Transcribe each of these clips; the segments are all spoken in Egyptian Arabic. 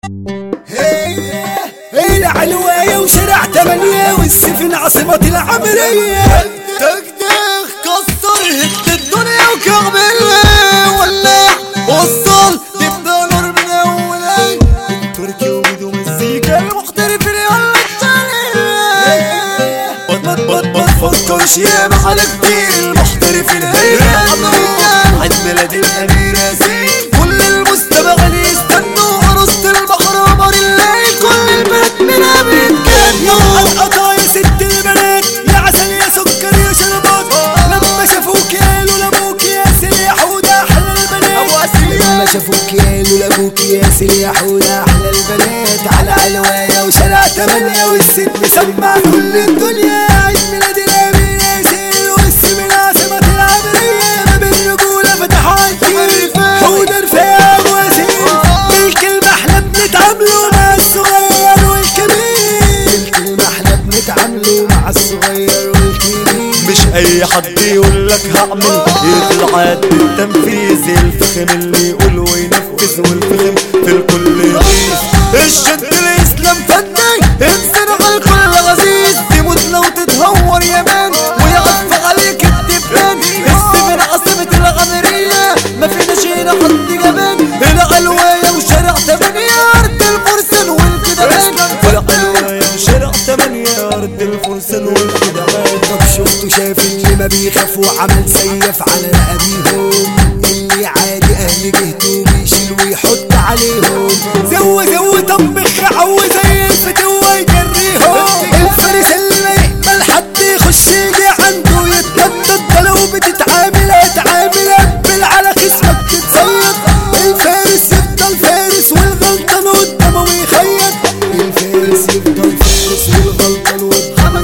العلواية وشارع تمانية والسفن عاصمة العمرية دغدغ كسر هد الدنيا وكعبل ولع وصل تبدا نور من اولك التركي وبدو مزيكا المحترف يلا التاني بط بط بط فكرش يا محل كتير المحترف الهيئة عيد ميلاد الامير ياسين كل المستمعين يستنوا عروسة البحر قمر الليل كل البنات منها بيتجنوا القطا يا ست البنات يا عسل يا سكر يا شربات لما شافوك قالوا لابوك يا سليح وده احلى البنات ابو اسيل لما شافوك قالوا لابوك يا سليح وده احلى البنات على علواية وشارع تمانية والست مسمع كل الدنيا عيد ميلاد الامير ياسين والسم العاصمة العمرية ما بين رجولة فتحوا عندي حودة رفاع واسيل بالكلمة احنا بنتعاملوا مع الصغير والكبير بالكلمة احنا بنتعاملوا مع الصغير والكبير مش اي حد يقول لك هعمل يطلع قد التنفيذ الفخم اللي يقول وينفذ والفخم في الكل يغيظ الشد الاسلام فني انسان على الكل غزيز تموت لو تتهور يا مان ويعف عليك الدبان السفن عاصمة الغمرية ما فيناش هنا حد جبان العلواية وشارع تمانية ارض الفرسان والكدبان العلواية وشارع تمانية ارض الفرسان والكدبان طب شفتوا شاف اللي ما بيخاف وعمل سيف على رقابيهم اللي عادي اهل جهته بيشيل ويحط عليهم زو زو طبخ عو زي الفتوة يجريهم الفارس اللي ما يقبل حد يخش يجي عنده يتنطط ده لو بتتعامل هتعامل قبل على خصمك تتصيد الفارس يفضل فارس والغلطان قدامه ويخيط الفارس يفضل فارس والغلطان قدامه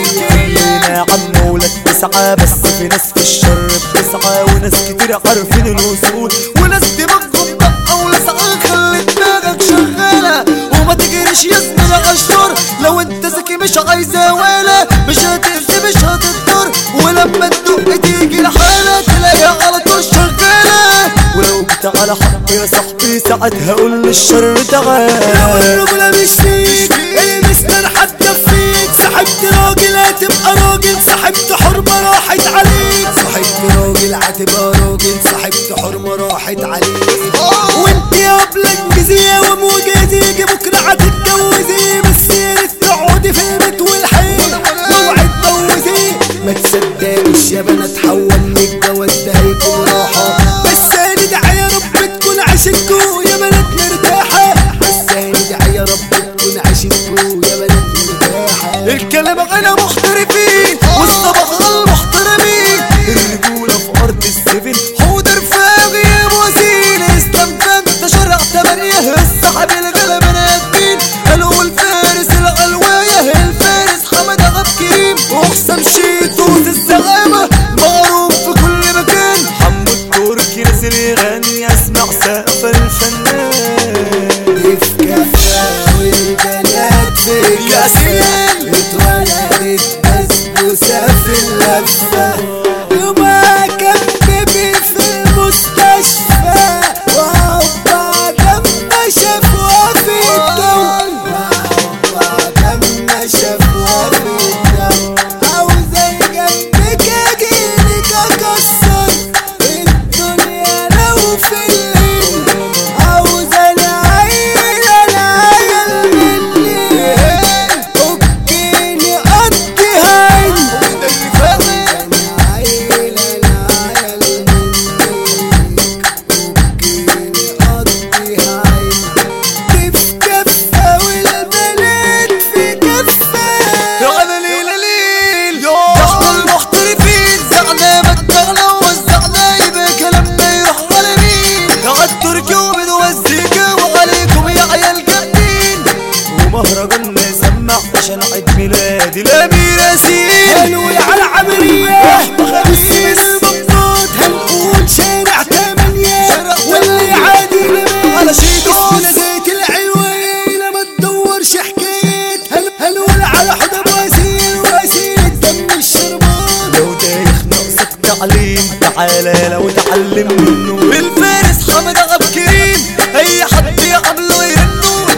خلينا يا عم ولاد تسعة بس في ناس في الشر بتسعى وناس كتير عارفين الوصول وناس دماغهم بقى ولسعة خلي دماغك شغالة وما تجريش يا زميلي على الشر لو انت ذكي مش عايزة ولا مش هتأذي مش هتضطر ولما تدق تيجي الحالة تلاقيها على طول شغالة ولو جيت على حق يا صاحبي ساعتها قول للشر تعالى الرجولة مش فيك المستر حتى فيك صاحبت راجل هتبقى راجل صاحبت حرمة راحت عليك صاحبت راجل هتبقى راجل صاحبت حرمة راحت عليك وانت يا ابلك جزية وموجزي بكرة هتتجوزي بس يا ريت تقعدي في البيت والحيل اوعي تجوزي ما تصدقش يا بنات حول الجواز ده هيكون راحة بس ندعي يا رب تكون عشتكوا يا بنات مرتاحة بس ندعي يا رب تكون عشتكوا يا بنات مرتاحة الكلام على محترفين والصباح على المحترمين الرجولة في أرض السفن حوض رفاقي يا مواسين اسلام فانت شرع تمانية السحب الغلا بنادين قالوا الفارس العلواية الفارس حمد عبد كريم وحسام شيتوس الزعامة معروف في كل مكان حمو التركي نازل يغني اسمع سقف الفنان في كفة والبنات في ياسين. كفة اتولدت بسبوسة في اللفة يومها كان بيبي في المستشفى وأبا لما شافوها في الدم وأبا لما شافوها في الدم عاوزة جنبك أجيلك أكسر الدنيا لو في الهند عاوزة العيل العيل مني فكيني قضي هين العيل العيل مني فكيني قضي هين دي في كفة والبنات في كفة يا ليل ليل احنا المحترفين زعنا مدغنا ووزعنا يبقى كلامنا يروح على مين يا التركي وبنوزيكا وعليكم يا عيال جامدين ومهرجاننا يسمع عشان عيد ميلاد الامير ياسين هنقول على عمرية اسم المبسوط هنقول شارع تمانية واللي عادي لمن على شي دوس. زيت العلوية ما تدورش حكاية هن- هنقول على حدب واسيل واسيل دم الشربان لو دايخ ناقصك تعليم تعالى لو تعلم منه الفارس حمد عبد كريم اي حد يقابله يرنه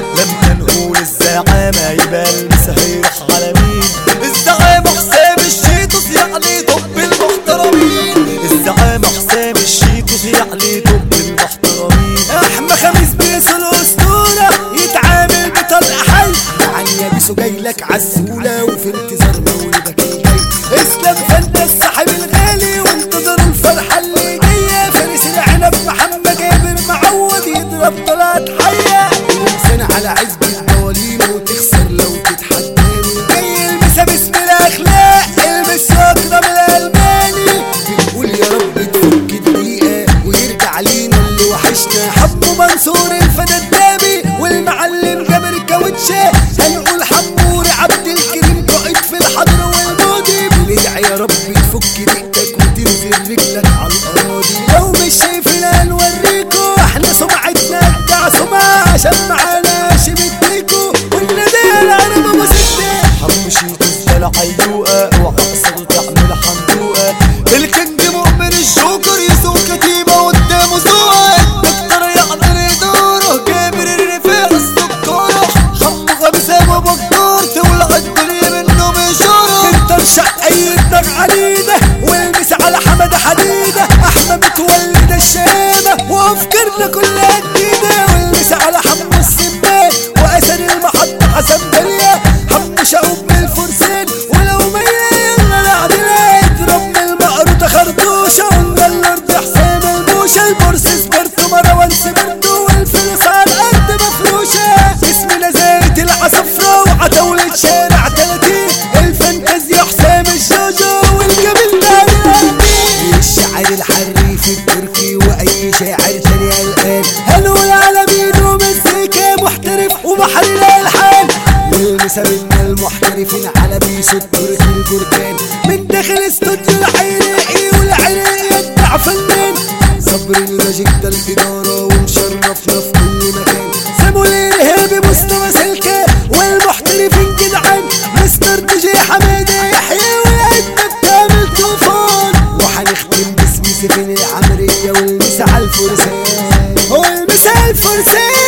على عزب الدوالين وتخسر لو تتحداني جاي المسا باسم الاخلاق المس اكرم الالماني بنقول يا رب تفك الدقيقه ويرجع لينا اللي وحشنا حمو منصور الفدا الدامي والمعلم جابر كاوتشا هنقول حموري عبد الكريم قائد في الحضر والماضي بندعي يا رب تفك دقتك وتنزل رجلك على الاراضي لو مش شايفنا نوريكو احنا سمعتنا بتاع سمعة عشان معانا شبتيكو والنادي العرب ابو ستة حمشي تزجل عيوقة وعقصر تعمل حمدوقة الكنج مؤمن الجوكر يسوق كتيبة قدامه سوقة الدكتور يعمل دوره كامل الرفاق السكارة حمو خميس ابو بكار تولع الدنيا منه بشارة انت شقي دماغ عنيدة والمس على حمد حديدة احمد متولد الشهامة وافكارنا كلها جديدة والمس على حمو السباك واسد المحطة حسن دنيا حمو شعوب من الفرسان ولو مية يلا نعدلها اضرب من المقروطة خرطوشة قلنا الارض حسام الموشة البورس سبرتو مروان سبرتو والفلوس على الارض مفروشة اسمنا زيت العصفرة وعتاولة شارع 30 الفانتازيا حسام الجوجو والجميل ده الشاعر الحريف التركي واي شاعر تاني الان هنقول على ميدو مزيكا محترف وبحر الالحان والمسا منا المحترفين على بيسو التركي البركان من داخل استوديو الحريقي والعراقي يدع فنان صبر الماجيك ده الاداره ومشرفنا في كل مكان سامو الارهابي مصطفى سلكه والمحترفين جدعان مستر دي جي حماده يحيى والعده بتعمل طوفان وهنختم باسم سفين العمريه والمسا على الفرسان هو المسا على الفرسان